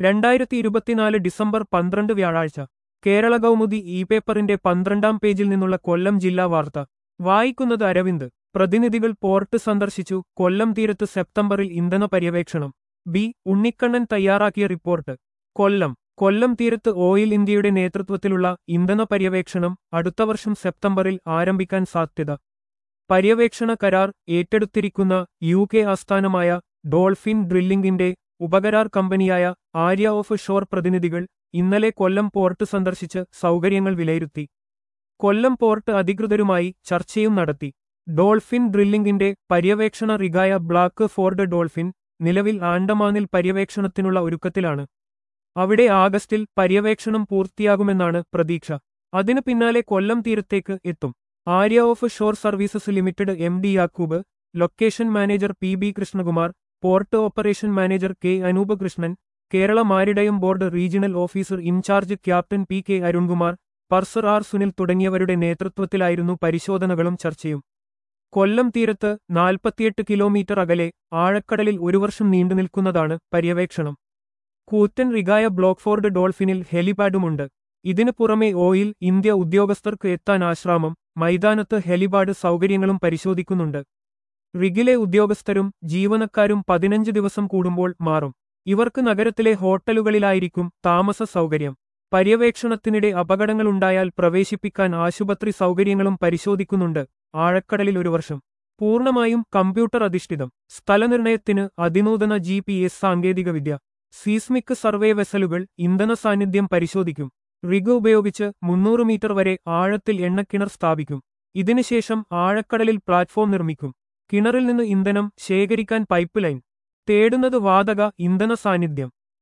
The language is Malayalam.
രണ്ടായിരത്തി ഇരുപത്തിനാല് ഡിസംബർ പന്ത്രണ്ട് വ്യാഴാഴ്ച കേരള കൗമുദി ഇ പേപ്പറിന്റെ പന്ത്രണ്ടാം പേജിൽ നിന്നുള്ള കൊല്ലം ജില്ലാ വാർത്ത വായിക്കുന്നത് അരവിന്ദ് പ്രതിനിധികൾ പോർട്ട് സന്ദർശിച്ചു കൊല്ലം തീരത്ത് സെപ്റ്റംബറിൽ ഇന്ധന പര്യവേക്ഷണം ബി ഉണ്ണിക്കണ്ണൻ തയ്യാറാക്കിയ റിപ്പോർട്ട് കൊല്ലം കൊല്ലം തീരത്ത് ഓയിൽ ഇന്ത്യയുടെ നേതൃത്വത്തിലുള്ള ഇന്ധന പര്യവേക്ഷണം അടുത്ത വർഷം സെപ്റ്റംബറിൽ ആരംഭിക്കാൻ സാധ്യത പര്യവേക്ഷണ കരാർ ഏറ്റെടുത്തിരിക്കുന്ന യു കെ ആസ്ഥാനമായ ഡോൾഫിൻ ഡ്രില്ലിംഗിന്റെ ഉപകരാർ കമ്പനിയായ ആര്യ ഓഫ് ഷോർ പ്രതിനിധികൾ ഇന്നലെ കൊല്ലം പോർട്ട് സന്ദർശിച്ച് സൗകര്യങ്ങൾ വിലയിരുത്തി കൊല്ലം പോർട്ട് അധികൃതരുമായി ചർച്ചയും നടത്തി ഡോൾഫിൻ ഡ്രില്ലിംഗിന്റെ പര്യവേക്ഷണ റിഗായ ബ്ലാക്ക് ഫോർഡ് ഡോൾഫിൻ നിലവിൽ ആൻഡമാനിൽ പര്യവേക്ഷണത്തിനുള്ള ഒരുക്കത്തിലാണ് അവിടെ ആഗസ്റ്റിൽ പര്യവേക്ഷണം പൂർത്തിയാകുമെന്നാണ് പ്രതീക്ഷ അതിനു പിന്നാലെ കൊല്ലം തീരത്തേക്ക് എത്തും Arya offshore services limited M D Yakub location manager P B Krishnakumar port operation manager K Anoop Krishnan Kerala maritime board regional officer in charge captain P K Arunkumar purser R Sunil തുടങ്ങിയവരുടെ നേതൃത്വത്തിലായിരുന്നു പരിശോധനകളും ചർച്ചയും കൊല്ലം തീരത്ത് നാൽപ്പത്തിയെട്ട് കിലോമീറ്റർ അകലെ ആഴക്കടലിൽ ഒരു വർഷം നീണ്ടുനിൽക്കുന്നതാണ് പര്യവേക്ഷണം കൂറ്റൻ റിഗായ ബ്ലോക്ക്ഫോർഡ് ഡോൾഫിനിൽ ഹെലിപാഡുമുണ്ട് ഇതിനു പുറമെ ഓയിൽ ഇന്ത്യ ഉദ്യോഗസ്ഥർക്ക് എത്താൻ ആശ്രാമം മൈതാനത്ത് ഹെലിപാഡ് സൗകര്യങ്ങളും പരിശോധിക്കുന്നുണ്ട് റിഗിലെ ഉദ്യോഗസ്ഥരും ജീവനക്കാരും പതിനഞ്ച് ദിവസം കൂടുമ്പോൾ മാറും ഇവർക്ക് നഗരത്തിലെ ഹോട്ടലുകളിലായിരിക്കും താമസ സൗകര്യം പര്യവേക്ഷണത്തിനിടെ അപകടങ്ങളുണ്ടായാൽ പ്രവേശിപ്പിക്കാൻ ആശുപത്രി സൗകര്യങ്ങളും പരിശോധിക്കുന്നുണ്ട് ആഴക്കടലിൽ ഒരു വർഷം പൂർണ്ണമായും കമ്പ്യൂട്ടർ അധിഷ്ഠിതം സ്ഥലനിർണയത്തിന് അതിനൂതന ജി പി എസ് സാങ്കേതികവിദ്യ സീസ്മിക് സർവേ വെസലുകൾ ഇന്ധന സാന്നിധ്യം പരിശോധിക്കും റിഗ് ഉപയോഗിച്ച് മുന്നൂറ് മീറ്റർ വരെ ആഴത്തിൽ എണ്ണക്കിണർ സ്ഥാപിക്കും ഇതിനുശേഷം ആഴക്കടലിൽ പ്ലാറ്റ്ഫോം നിർമ്മിക്കും കിണറിൽ നിന്ന് ഇന്ധനം ശേഖരിക്കാൻ പൈപ്പ് ലൈൻ തേടുന്നത് വാതക ഇന്ധന സാന്നിധ്യം